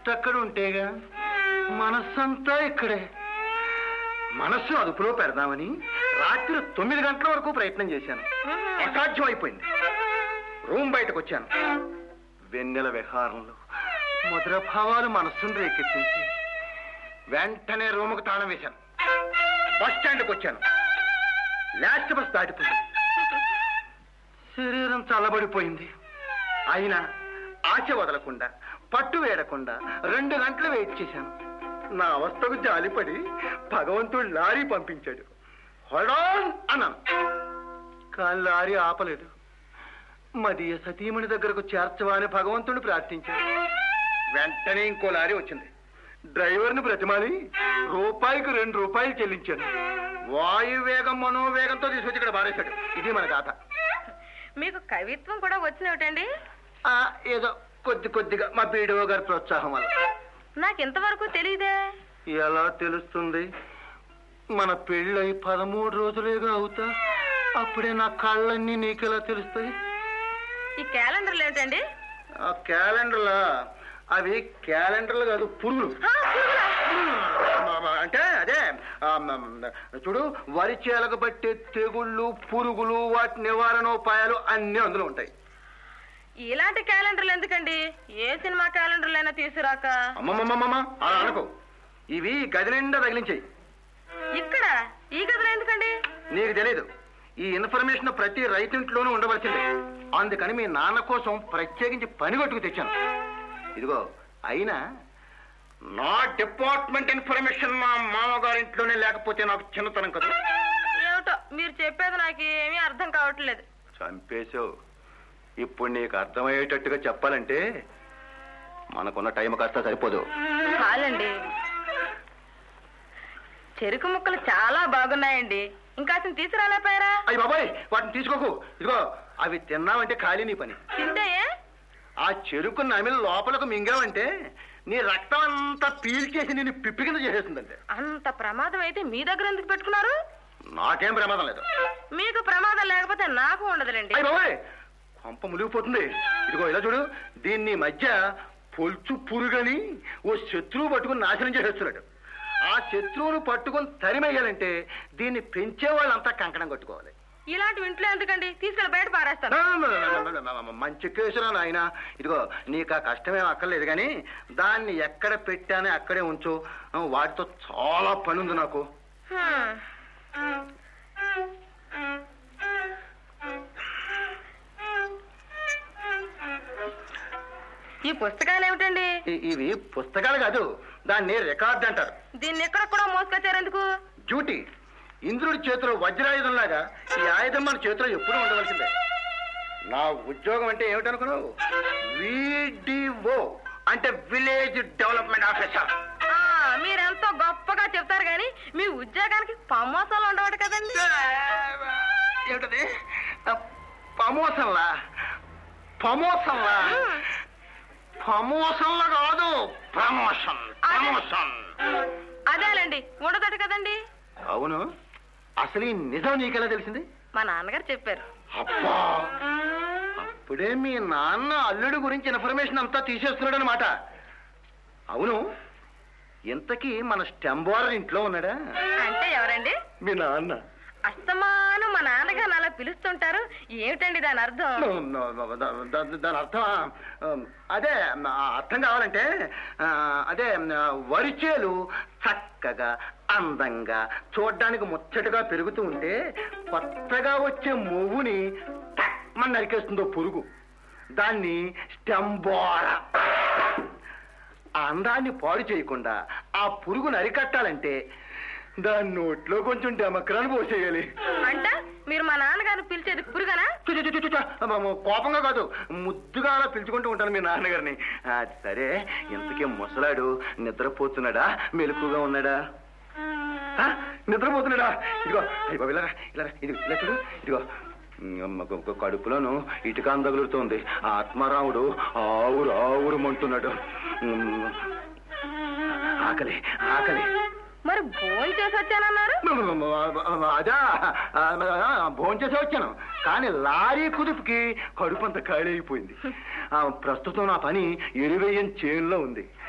అక్కడ ఉంటేగా మనస్సంతా ఇక్కడే మనస్సు అదుపులో పెడదామని రాత్రి తొమ్మిది గంటల వరకు ప్రయత్నం చేశాను అసాధ్యం అయిపోయింది రూమ్ బయటకు వచ్చాను వెన్నెల విహారంలో మధుర భావాలు మనస్సును రేకెత్తించి వెంటనే రూముకు తాళం వేశాను బస్ స్టాండ్కి వచ్చాను లాస్ట్ బస్ దాటిపోయింది శరీరం చల్లబడిపోయింది అయినా ఆశ వదలకుండా పట్టు వేయకుండా రెండు గంటలు వెయిట్ చేశాను నా అవస్థకు జాలిపడి భగవంతుడు లారీ పంపించాడు హొడాన్ అన్నాను కానీ లారీ ఆపలేదు మదీయ సతీమణి దగ్గరకు చేర్చవా అని భగవంతుడు ప్రార్థించాడు వెంటనే ఇంకో లారీ వచ్చింది డ్రైవర్ని బ్రతిమాలి రూపాయికి రెండు రూపాయలు చెల్లించాను వాయువేగం మనోవేగంతో తీసుకొచ్చి ఇక్కడ బారేశాడు ఇది మన గాథ మీకు కవిత్వం కూడా వచ్చినవిటండి ఆ, ఏదో కొద్ది కొద్దిగా మా బీడో గారి ప్రోత్సాహం వల్ల నాకు ఇంతవరకు తెలియదే ఎలా తెలుస్తుంది మన పెళ్ళై పదమూడు రోజులేగా అవుతా అప్పుడే నా కళ్ళన్నీ నీకెలా తెలుస్తాయి ఈ క్యాలెండర్లు ఏంటండి ఆ క్యాలెండర్లా అవి క్యాలెండర్లు కాదు పురుగులు ఆ, పురుగులా? అంటే అదే ఆ, మ, మ, చూడు వరి చేలకు పట్టే తెగుళ్ళు పురుగులు వాటి నివారణోపాయాలు అన్నీ అందులో ఉంటాయి ఇలాంటి క్యాలెండర్లు ఎందుకండి ఏ సినిమా క్యాలెండర్లు అయినా తీసుకురాక అమ్మమ్మమ్మమ్మ అలా అనుకో ఇవి గది నిండా తగిలించాయి ఇక్కడ ఈ గదిలో ఎందుకండి నీకు తెలీదు ఈ ఇన్ఫర్మేషన్ ప్రతి రైతింట్లోనూ ఉండవలసిందే అందుకని మీ నాన్న కోసం ప్రత్యేకించి పని కొట్టుకు తెచ్చాను ఇదిగో అయినా నా డిపార్ట్మెంట్ ఇన్ఫర్మేషన్ మా మామగారింట్లోనే లేకపోతే నాకు చిన్నతనం కదా ఏమిటో మీరు చెప్పేది నాకు ఏమీ అర్థం కావట్లేదు చంపేశావు ఇప్పుడు నీకు అర్థమయ్యేటట్టుగా చెప్పాలంటే మనకున్న టైం కాస్త సరిపోదు చాలండి చెరుకు ముక్కలు చాలా బాగున్నాయండి ఇంకా అసలు తీసుకురాలేపోయారా అయ్యి బాబాయ్ వాటిని తీసుకోకు ఇదిగో అవి తిన్నావంటే ఖాళీ నీ పని తింటే ఏ? ఆ చెరుకు నమిలి లోపలకు మింగావంటే నీ రక్తం అంతా పీల్చేసి నేను పిప్పి కింద చేసేస్తుందంటే అంత ప్రమాదం అయితే మీ దగ్గర ఎందుకు పెట్టుకున్నారు నాకేం ప్రమాదం లేదు మీకు ప్రమాదం లేకపోతే నాకు ఉండదులేండి అయ్యి బాబాయ్ కొంప మునిగిపోతుంది ఇదిగో ఇలా చూడు దీన్ని ఈ మధ్య పొల్చు పురుగని ఓ శత్రువు పట్టుకుని నాశనం చేసేస్తున్నాడు ఆ శత్రువును పట్టుకుని తరిమేయాలంటే దీన్ని పెంచే వాళ్ళంతా కంకణం కట్టుకోవాలి ఇలాంటి ఇంట్లో ఎందుకండి తీసుకెళ్ళి బయట పారేస్తాను మంచి కేసురా నాయన ఇదిగో నీకు ఆ కష్టమేం అక్కర్లేదు కానీ దాన్ని ఎక్కడ పెట్టానే అక్కడే ఉంచు వాటితో చాలా పని ఉంది నాకు హ్మ్. ఈ పుస్తకాలు ఏమిటండి ఇ- ఇవి పుస్తకాలు కాదు దాన్ని రికార్డ్ అంటారు దీన్ని ఎక్కడ కూడా మోసుకొచ్చారు ఎందుకు డ్యూటీ ఇంద్రుడి చేతిలో వజ్రాయుధంలాగా ఈ ఆయుధం మన చేతిలో ఎప్పుడూ ఉండవలసిందే నా ఉద్యోగం అంటే ఏమిటనుకున్నావు విడిఓ అంటే విలేజ్ డెవలప్మెంట్ ఆఫీసర్ ఆ, మీరెంతో గొప్పగా చెప్తారు కానీ మీ ఉద్యోగానికి పమోసాలు ఉండవట కదండి ఏమిటది పమోసంలా పమోసంలా ప్రమోషన్లా కాదు ప్రమోషన్ ప్రమోషన్ అదేలేండి ఉండదట కదండి అవును అసలు ఈ నిజం నీకెలా తెలిసింది మా నాన్నగారు చెప్పారు అబ్బా అప్పుడే మీ నాన్న అల్లుడు గురించి ఇన్ఫర్మేషన్ అంతా తీసేస్తున్నాడు అనమాట అవును ఇంతకీ మన స్టెంబోర్ ఇంట్లో ఉన్నాడా అంటే ఎవరండి మీ నాన్న అస్తమాను మా నాన్నగారు అలా పిలుస్తుంటారు ఏమిటండి దాని అర్థం దా- దా- దాని అర్థం అదే ఆ అర్థం కావాలంటే ఆ, అదే ఆ, వరిచేలు చక్కగా అందంగా చూడ్డానికి ముచ్చటగా పెరుగుతూ ఉంటే కొత్తగా వచ్చే మొవ్వుని టక్మని నరికేస్తుందో పురుగు దాన్ని స్టెంబోరా ఆ అందాన్ని పాడు చేయకుండా ఆ పురుగును అరికట్టాలంటే దాని నోట్లో కొంచెం డెమక్రాన్ని పోసేయాలి అంటే మీరు మా నాన్నగారిని పిలిచేది పురుగనా చు, చు, చు, చు, చు. అమ్మమ్మ, కోపంగా కాదు ముద్దుగా అలా పిలుచుకుంటూ ఉంటాను మీ నాన్నగారిని ఆ, సరే ఇంతకీ ముసలాడు నిద్రపోతున్నాడా మెలకుగా ఉన్నాడా ఆ, నిద్రపోతున్నాడా ఇదిగో అయ్య బాబు, ఇలా రా, ఇలా రా, ఇది ఇలా చూడు ఇదిగో అమ్మ, క- క- కడుపులోను ఇటుక తగులుతోంది ఆత్మారాముడు ఆవురు ఆవురుమంటున్నాడు ఉమ్, ఆకలి ఆకలి మరి భోజనం చేసి వచ్చానన్నారు అదా భోంచేసి వచ్చాను కానీ లారీ కుదుపుకి కడుపు అంత ఖాళీ అయిపోయింది ఆ, ప్రస్తుతం నా పని ఎరువేయం చేనులో ఉంది